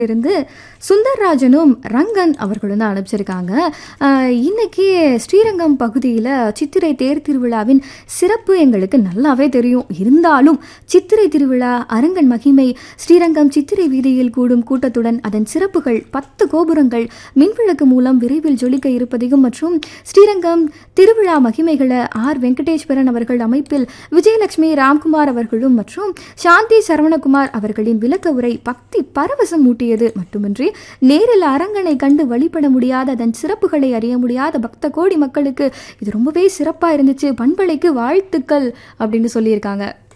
இருந்து சுந்தர்ராஜனும் ரங்கன் அவர்களும் தான் அனுப்பிச்சிருக்காங்க ஆஹ் இன்னைக்கு ஸ்ரீரங்கம் பகுதியில் சித்திரை தேர் திருவிழாவின் சிறப்பு எங்களுக்கு நல்லாவே தெரியும் இருந்தாலும் சித்திரை திருவிழா அரங்கன் மகிமை ஸ்ரீரங்கம் சித்திரை வீதியில் கூடும் கூட்டத்துடன் அதன் சிறப்புகள் பத்து கோபுரங்கள் மின்விளக்கு மூலம் விரைவில் ஜொலிக்க இருப்பதையும் மற்றும் ஸ்ரீரங்கம் திருவிழா மகிமைகளை ஆர் வெங்கடேஸ்வரன் அவர்கள் அமைப்பில் விஜயலட்சுமி ராம்குமார் அவர்களும் மற்றும் சாந்தி சரவணகுமார் அவர்களின் விளக்க உரை பக்தி பரவசம் ஊட்டியது மட்டுமின்றி நேரில் அரங்கனை கண்டு வழிபட முடியாத அதன் சிறப்புகளை அறிய முடியாத பக்த கோடி மக்களுக்கு இது ரொம்பவே சிறப்பாக இருந்துச்சு பண்பலைக்கு வாழ்த்துக்கள் அப்படின்னு சொல்லியிருக்காங்க